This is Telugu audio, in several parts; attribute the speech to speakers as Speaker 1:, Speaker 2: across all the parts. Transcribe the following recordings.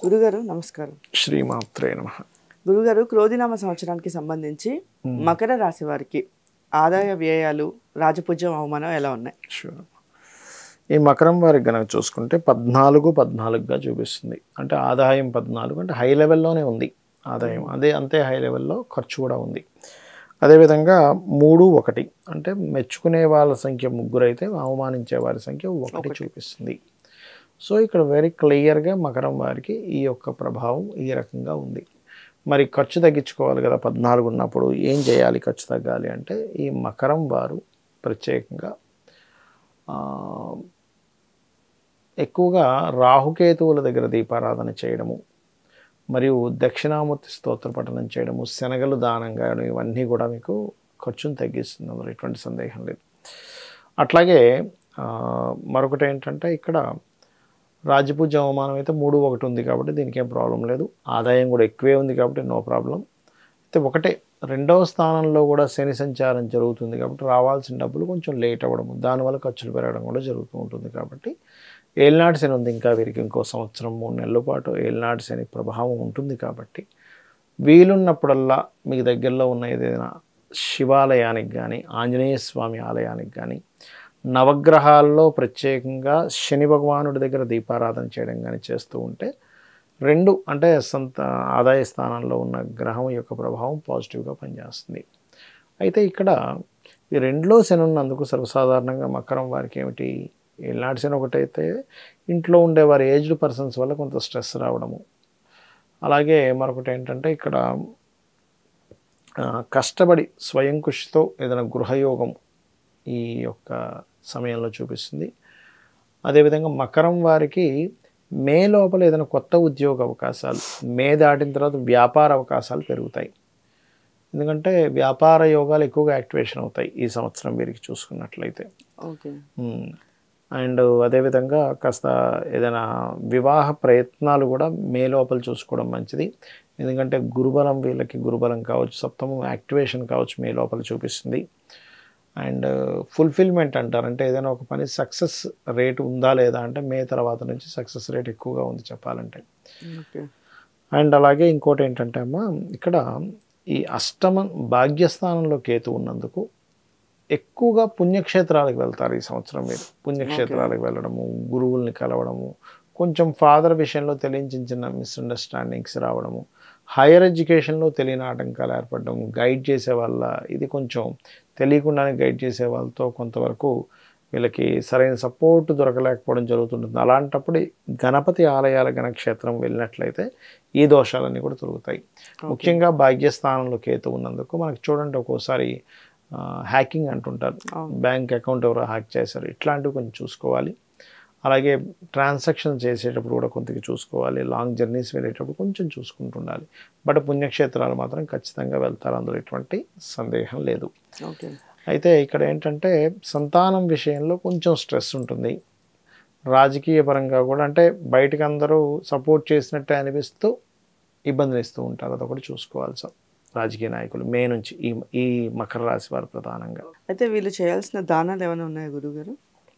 Speaker 1: గురుగారు నమస్కారం
Speaker 2: శ్రీమాత్రే నమ
Speaker 1: గురుగారు క్రోధినామ సంవత్సరానికి సంబంధించి మకర రాశి వారికి ఆదాయ వ్యయాలు రాజపూజ్యం అవమానం ఎలా ఉన్నాయి
Speaker 2: షూర్ ఈ మకరం వారికి గనక చూసుకుంటే పద్నాలుగు పద్నాలుగుగా చూపిస్తుంది అంటే ఆదాయం పద్నాలుగు అంటే హై లెవెల్లోనే ఉంది ఆదాయం అదే అంతే హై లెవెల్లో ఖర్చు కూడా ఉంది అదేవిధంగా మూడు ఒకటి అంటే మెచ్చుకునే వాళ్ళ సంఖ్య ముగ్గురు అయితే అవమానించే వారి సంఖ్య ఒకటి చూపిస్తుంది సో ఇక్కడ వెరీ క్లియర్గా మకరం వారికి ఈ యొక్క ప్రభావం ఈ రకంగా ఉంది మరి ఖర్చు తగ్గించుకోవాలి కదా పద్నాలుగు ఉన్నప్పుడు ఏం చేయాలి ఖర్చు తగ్గాలి అంటే ఈ మకరం వారు ప్రత్యేకంగా ఆ, ఎక్కువగా రాహుకేతువుల దగ్గర దీపారాధన చేయడము మరియు దక్షిణామూర్తి స్తోత్ర పఠనం చేయడము శనగలు దానంగా ఇవన్నీ కూడా మీకు ఖర్చును తగ్గిస్తుంది అందులో ఎటువంటి సందేహం లేదు అట్లాగే ఆ, మరొకటి ఏంటంటే ఇక్కడ రాజపూజ అవమానం అయితే మూడు ఒకటి ఉంది కాబట్టి దీనికి ఏం ప్రాబ్లం లేదు ఆదాయం కూడా ఎక్కువే ఉంది కాబట్టి నో ప్రాబ్లం అయితే ఒకటే రెండవ స్థానంలో కూడా శని సంచారం జరుగుతుంది కాబట్టి రావాల్సిన డబ్బులు కొంచెం లేట్ అవ్వడము దానివల్ల ఖర్చులు పెరగడం కూడా జరుగుతూ ఉంటుంది కాబట్టి ఏలినాటి శని ఉంది ఇంకా వీరికి ఇంకో సంవత్సరం మూడు నెలల పాటు ఏలినాటి శని ప్రభావం ఉంటుంది కాబట్టి వీలున్నప్పుడల్లా మీకు దగ్గరలో ఉన్న ఏదైనా శివాలయానికి కానీ ఆంజనేయ స్వామి ఆలయానికి కానీ నవగ్రహాల్లో ప్రత్యేకంగా శని భగవానుడి దగ్గర దీపారాధన చేయడం కానీ చేస్తూ ఉంటే రెండు అంటే సొంత ఆదాయ స్థానంలో ఉన్న గ్రహం యొక్క ప్రభావం పాజిటివ్గా పనిచేస్తుంది అయితే ఇక్కడ ఈ రెండులో శని ఉన్నందుకు సర్వసాధారణంగా మకరం వారికి ఏమిటి ఏనాటి శని ఒకటైతే ఇంట్లో ఉండే వారి ఏజ్డ్ పర్సన్స్ వల్ల కొంత స్ట్రెస్ రావడము అలాగే మరొకటి ఏంటంటే ఇక్కడ ఆ, కష్టపడి స్వయం కృషితో ఏదైనా గృహయోగం ఈ యొక్క సమయంలో చూపిస్తుంది అదేవిధంగా మకరం వారికి మే లోపల ఏదైనా కొత్త ఉద్యోగ అవకాశాలు మే దాటిన తర్వాత వ్యాపార అవకాశాలు పెరుగుతాయి ఎందుకంటే వ్యాపార యోగాలు ఎక్కువగా యాక్టివేషన్ అవుతాయి ఈ సంవత్సరం వీరికి చూసుకున్నట్లయితే
Speaker 1: ఓకే
Speaker 2: అండ్ అదేవిధంగా కాస్త ఏదైనా వివాహ ప్రయత్నాలు కూడా మే లోపల చూసుకోవడం మంచిది ఎందుకంటే గురుబలం వీళ్ళకి గురుబలం కావచ్చు సప్తమం యాక్టివేషన్ కావచ్చు మే లోపల చూపిస్తుంది అండ్ ఫుల్ఫిల్మెంట్ అంటారు అంటే ఏదైనా ఒక పని సక్సెస్ రేట్ ఉందా లేదా అంటే మే తర్వాత నుంచి సక్సెస్ రేట్ ఎక్కువగా ఉంది చెప్పాలంటే
Speaker 1: ఓకే
Speaker 2: అండ్ అలాగే ఇంకోటి ఏంటంటే అమ్మా ఇక్కడ ఈ అష్టమ భాగ్యస్థానంలో కేతు ఉన్నందుకు ఎక్కువగా పుణ్యక్షేత్రాలకు వెళ్తారు ఈ సంవత్సరం మీరు పుణ్యక్షేత్రాలకు వెళ్ళడము గురువుల్ని కలవడము కొంచెం ఫాదర్ విషయంలో తెలియని చిన్న చిన్న మిస్అండర్స్టాండింగ్స్ రావడము హైయర్ ఎడ్యుకేషన్లో తెలియని ఆటంకాలు ఏర్పడడం గైడ్ చేసే వాళ్ళ ఇది కొంచెం తెలియకుండానే గైడ్ చేసే వాళ్ళతో కొంతవరకు వీళ్ళకి సరైన సపోర్ట్ దొరకలేకపోవడం జరుగుతుంటుంది అలాంటప్పుడు గణపతి ఆలయాల గణక్షేత్రం వెళ్ళినట్లయితే ఈ దోషాలన్నీ కూడా తొలుగుతాయి ముఖ్యంగా భాగ్యస్థానంలో కేతు ఉన్నందుకు మనకి చూడండి ఒక్కోసారి హ్యాకింగ్ అంటుంటారు బ్యాంక్ అకౌంట్ ఎవరో హ్యాక్ చేశారు ఇట్లాంటివి కొంచెం చూసుకోవాలి అలాగే ట్రాన్సాక్షన్ చేసేటప్పుడు కూడా కొంత చూసుకోవాలి లాంగ్ జర్నీస్ వెళ్ళేటప్పుడు కొంచెం చూసుకుంటుండాలి బట్ పుణ్యక్షేత్రాలు మాత్రం ఖచ్చితంగా వెళ్తారు అందులో ఎటువంటి సందేహం లేదు
Speaker 1: ఓకే
Speaker 2: అయితే ఇక్కడ ఏంటంటే సంతానం విషయంలో కొంచెం స్ట్రెస్ ఉంటుంది రాజకీయ పరంగా కూడా అంటే బయటకు అందరూ సపోర్ట్ చేసినట్టే అనిపిస్తూ ఇబ్బందులు ఇస్తూ ఉంటారు అదొకటి చూసుకోవాలి సార్ రాజకీయ నాయకులు మే నుంచి ఈ ఈ మకర రాశి వారు ప్రధానంగా
Speaker 1: అయితే వీళ్ళు చేయాల్సిన దానాలు ఏమైనా ఉన్నాయా గురుగారు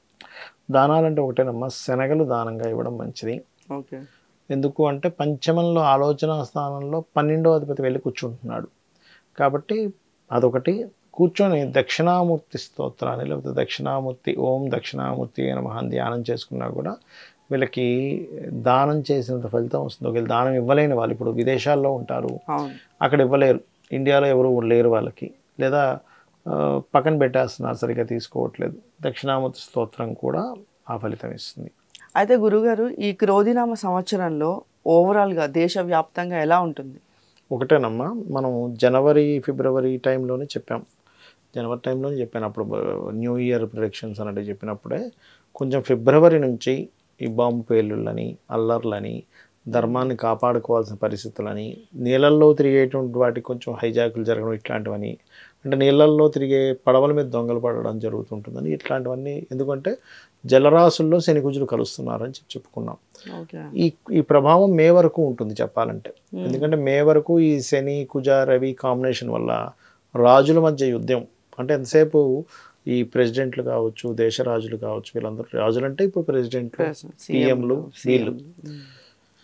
Speaker 2: దానాలంటే ఒకటేనమ్మా శనగలు దానంగా ఇవ్వడం మంచిది
Speaker 1: ఓకే
Speaker 2: ఎందుకు అంటే పంచమంలో ఆలోచన స్థానంలో పన్నెండో అధిపతి వెళ్ళి కూర్చుంటున్నాడు కాబట్టి అదొకటి కూర్చొని దక్షిణామూర్తి స్తోత్రాన్ని లేకపోతే దక్షిణామూర్తి ఓం దక్షిణామూర్తి అని మహాన్ ధ్యానం చేసుకున్నా కూడా వీళ్ళకి దానం చేసినంత ఫలితం వస్తుంది ఒకవేళ దానం ఇవ్వలేని వాళ్ళు ఇప్పుడు విదేశాల్లో ఉంటారు
Speaker 1: అవును
Speaker 2: అక్కడ ఇవ్వలేరు ఇండియాలో ఎవరు లేరు వాళ్ళకి లేదా ఆ, పక్కన పెట్టేస్తున్నారు సరిగ్గా తీసుకోవట్లేదు దక్షిణామూర్తి స్తోత్రం కూడా ఆ ఫలితం ఇస్తుంది
Speaker 1: అయితే గురుగారు ఈ క్రోధినామ సంవత్సరంలో ఓవరాల్గా దేశవ్యాప్తంగా ఎలా ఉంటుంది
Speaker 2: ఒకటేనమ్మా మనం జనవరి ఫిబ్రవరి టైంలోనే చెప్పాం జనవరి టైంలోనే చెప్పాను అప్పుడు న్యూ ఇయర్ ప్రొడక్షన్స్ అన్నట్టు చెప్పినప్పుడే కొంచెం ఫిబ్రవరి నుంచి ఈ బాంబు పేలుళ్ళని అల్లర్లని ధర్మాన్ని కాపాడుకోవాల్సిన పరిస్థితులని నీళ్ళల్లో తిరిగేటువంటి వాటికి కొంచెం హైజాకులు జరగడం ఇట్లాంటివని అంటే నీళ్ళల్లో తిరిగే పడవల మీద దొంగలు పడడం జరుగుతుంటుందని ఇట్లాంటివన్నీ ఎందుకంటే జలరాశుల్లో శనికుజులు కలుస్తున్నారని చెప్పి చెప్పుకున్నాం
Speaker 1: ఓకే
Speaker 2: ఈ ఈ ప్రభావం మే వరకు ఉంటుంది చెప్పాలంటే ఎందుకంటే మే వరకు ఈ శని కుజ రవి కాంబినేషన్ వల్ల రాజుల మధ్య యుద్ధం అంటే ఎంతసేపు ఈ ప్రెసిడెంట్లు కావచ్చు దేశ రాజులు కావచ్చు వీళ్ళందరూ రాజులు అంటే ఇప్పుడు ప్రెసిడెంట్లు సీఎంలు వీళ్ళు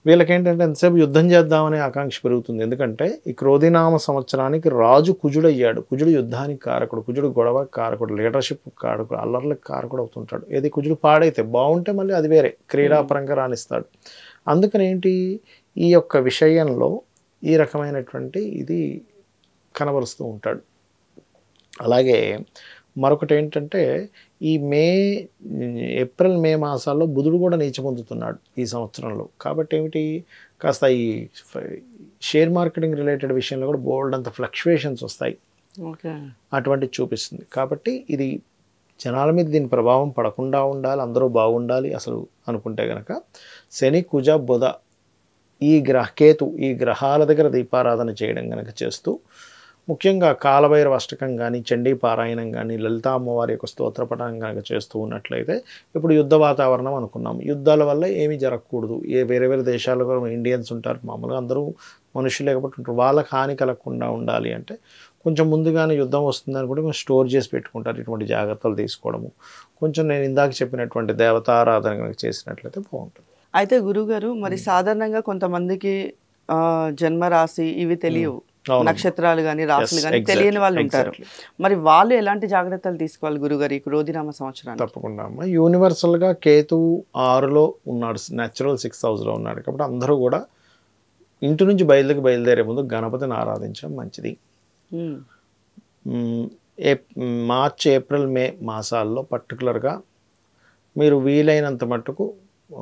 Speaker 2: వీళ్ళకి ఏంటంటే ఎంతసేపు యుద్ధం చేద్దామనే ఆకాంక్ష పెరుగుతుంది ఎందుకంటే ఈ క్రోధినామ సంవత్సరానికి రాజు కుజుడు అయ్యాడు కుజుడు యుద్ధానికి కారకుడు కుజుడు గొడవ కారకుడు లీడర్షిప్ కారకుడు అల్లర్లకు కారకుడు అవుతుంటాడు ఏది కుజుడు పాడైతే బాగుంటే మళ్ళీ అది వేరే క్రీడాపరంగా రాణిస్తాడు అందుకని ఏంటి ఈ యొక్క విషయంలో ఈ రకమైనటువంటి ఇది కనబరుస్తూ ఉంటాడు అలాగే మరొకటి ఏంటంటే ఈ మే ఏప్రిల్ మే మాసాల్లో బుధుడు కూడా నీచ పొందుతున్నాడు ఈ సంవత్సరంలో కాబట్టి ఏమిటి కాస్త ఈ ఫ- షేర్ మార్కెటింగ్ రిలేటెడ్ విషయంలో కూడా బోల్డ్ అంత ఫ్లక్చువేషన్స్ వస్తాయి
Speaker 1: ఓకే
Speaker 2: అటువంటిది చూపిస్తుంది కాబట్టి ఇది జనాల మీద దీని ప్రభావం పడకుండా ఉండాలి అందరూ బాగుండాలి అసలు అనుకుంటే గనక శని కుజ బుధ ఈ గ్రహ కేతు ఈ గ్రహాల దగ్గర దీపారాధన చేయడం గనక చేస్తూ ముఖ్యంగా కాలభైరవ అష్టకం కానీ చండీ పారాయణం కానీ లలితా అమ్మవారి యొక్క స్తోత్రపటం కనుక చేస్తూ ఉన్నట్లయితే ఇప్పుడు యుద్ధ వాతావరణం అనుకున్నాం యుద్ధాల వల్ల ఏమీ జరగకూడదు ఏ వేరే వేరే దేశాల్లో కూడా ఇండియన్స్ ఉంటారు మామూలుగా అందరూ మనుషులే కాబట్టి ఉంటారు వాళ్ళకి హాని కలగకుండా ఉండాలి అంటే కొంచెం ముందుగానే యుద్ధం వస్తుందని కూడా కొంచెం స్టోర్ చేసి పెట్టుకుంటారు ఇటువంటి జాగ్రత్తలు తీసుకోవడము కొంచెం నేను ఇందాక చెప్పినటువంటి దేవతారాధన కనుక చేసినట్లయితే బాగుంటుంది
Speaker 1: అయితే గురుగారు మరి సాధారణంగా కొంతమందికి ఆ, జన్మ రాశి ఇవి తెలియవు
Speaker 2: అవును.
Speaker 1: నక్షత్రాలు కానీ రాశులు కానీ
Speaker 2: exactly,
Speaker 1: తెలియని వాళ్ళు ఉంటారు
Speaker 2: exactly.
Speaker 1: మరి వాళ్ళు ఎలాంటి జాగ్రత్తలు తీసుకోవాలి గురుగారు ఈ క్రోధినామ సంవత్సరానికి
Speaker 2: తప్పకుండా అమ్మ యూనివర్సల్గా కేతు ఆరులో ఉన్నాడు న్యాచురల్ సిక్స్ హౌస్లో ఉన్నాడు కాబట్టి అందరూ కూడా ఇంటి నుంచి బయలుదేరి బయలుదేరే ముందు గణపతిని ఆరాధించడం మంచిది
Speaker 1: ఉమ్,
Speaker 2: మ్, ఏ మార్చ్ ఏప్రిల్ మే మాసాల్లో పర్టికులర్గా మీరు వీలైనంత మట్టుకు ఆ,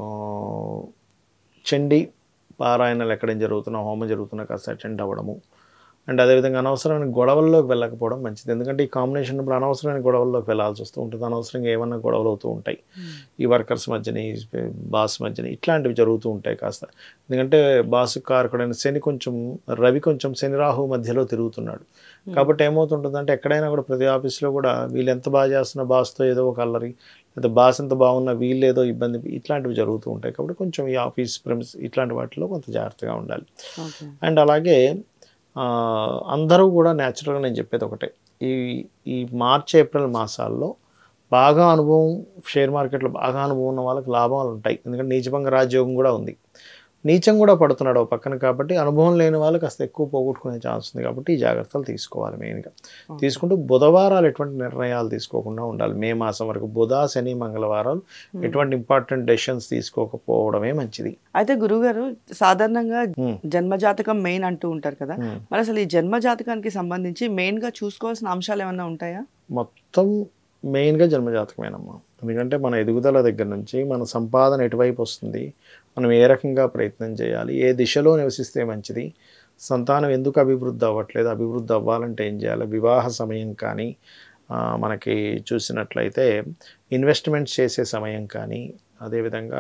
Speaker 2: చండీ పారాయణలు ఎక్కడ జరుగుతున్నా హోమం జరుగుతున్నా కాస్త అటెండ్ అవ్వడము అండ్ అదేవిధంగా అనవసరమైన గొడవల్లోకి వెళ్ళకపోవడం మంచిది ఎందుకంటే ఈ కాంబినేషన్ ఇప్పుడు అనవసరమైన గొడవల్లోకి వెళ్ళాల్సి వస్తూ ఉంటుంది అనవసరంగా ఏమన్నా గొడవలు అవుతూ ఉంటాయి ఈ వర్కర్స్ మధ్యని బాస్ మధ్యని ఇట్లాంటివి జరుగుతూ ఉంటాయి కాస్త ఎందుకంటే బాసు కారకుడైన శని కొంచెం రవి కొంచెం శని రాహు మధ్యలో తిరుగుతున్నాడు కాబట్టి ఏమవుతుంటుందంటే ఎక్కడైనా కూడా ప్రతి ఆఫీస్లో కూడా వీళ్ళు ఎంత బాగా చేస్తున్న బాస్తో ఏదో ఒక అల్లరి లేదా బాస్ ఎంత బాగున్నా వీళ్ళు ఏదో ఇబ్బంది ఇట్లాంటివి జరుగుతూ ఉంటాయి కాబట్టి కొంచెం ఈ ఆఫీస్ ప్రెమిస్ ఇట్లాంటి వాటిలో కొంత జాగ్రత్తగా ఉండాలి
Speaker 1: ఓకే
Speaker 2: అండ్ అలాగే ఆ, అందరూ కూడా న్యాచురల్గా నేను చెప్పేది ఒకటే ఈ ఈ మార్చ్ ఏప్రిల్ మాసాల్లో బాగా అనుభవం షేర్ మార్కెట్లో బాగా అనుభవం ఉన్న వాళ్ళకి లాభాలు ఉంటాయి ఎందుకంటే నీచభంగ రాజ్యోగం కూడా ఉంది నీచం కూడా పడుతున్నాడు ఒక పక్కన కాబట్టి అనుభవం లేని వాళ్ళు కాస్త ఎక్కువ పోగొట్టుకునే ఛాన్స్ ఉంది కాబట్టి ఈ జాగ్రత్తలు తీసుకోవాలి మెయిన్గా తీసుకుంటూ బుధవారాలు ఎటువంటి నిర్ణయాలు తీసుకోకుండా ఉండాలి మే మాసం వరకు బుధ శని మంగళవారాలు ఎటువంటి ఇంపార్టెంట్ డెసిషన్స్ తీసుకోకపోవడమే మంచిది
Speaker 1: అయితే గురుగారు సాధారణంగా
Speaker 2: Hmm.
Speaker 1: జన్మజాతకం మెయిన్ అంటూ ఉంటారు కదా
Speaker 2: Hmm.
Speaker 1: మరి అసలు ఈ జన్మజాతకానికి సంబంధించి మెయిన్ గా చూసుకోవాల్సిన అంశాలు ఏమన్నా ఉంటాయా
Speaker 2: మొత్తం మెయిన్గా జన్మజాతకమేనమ్మా ఎందుకంటే మన ఎదుగుదల దగ్గర నుంచి మన సంపాదన ఎటువైపు వస్తుంది మనం ఏ రకంగా ప్రయత్నం చేయాలి ఏ దిశలో నివసిస్తే మంచిది సంతానం ఎందుకు అభివృద్ధి అవ్వట్లేదు అభివృద్ధి అవ్వాలంటే ఏం చేయాలి వివాహ సమయం కానీ ఆ, మనకి చూసినట్లయితే ఇన్వెస్ట్మెంట్స్ చేసే సమయం కానీ అదేవిధంగా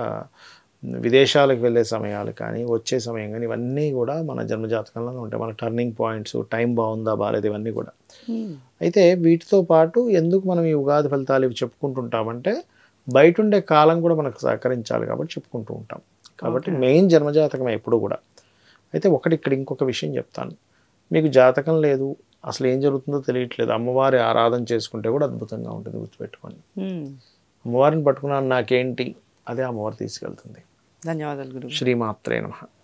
Speaker 2: విదేశాలకు వెళ్ళే సమయాలు కానీ వచ్చే సమయం కానీ ఇవన్నీ కూడా మన జన్మజాతకంలోనే ఉంటాయి మన టర్నింగ్ పాయింట్స్ టైం బాగుందా బాగాలేదు ఇవన్నీ కూడా అయితే వీటితో పాటు ఎందుకు మనం ఈ ఉగాది ఫలితాలు ఇవి చెప్పుకుంటుంటామంటే బయట ఉండే కాలం కూడా మనకు సహకరించాలి కాబట్టి చెప్పుకుంటూ ఉంటాం కాబట్టి మెయిన్ జన్మజాతకం ఎప్పుడు కూడా అయితే ఒకటి ఇక్కడ ఇంకొక విషయం చెప్తాను మీకు జాతకం లేదు అసలు ఏం జరుగుతుందో తెలియట్లేదు అమ్మవారి ఆరాధన చేసుకుంటే కూడా అద్భుతంగా ఉంటుంది గుర్తుపెట్టుకోండి
Speaker 1: Hmm.
Speaker 2: అమ్మవారిని పట్టుకున్నాను నాకేంటి అదే అమ్మవారు తీసుకెళ్తుంది
Speaker 1: ధన్యవాదాలు గురువు
Speaker 2: శ్రీమాత్రే నమ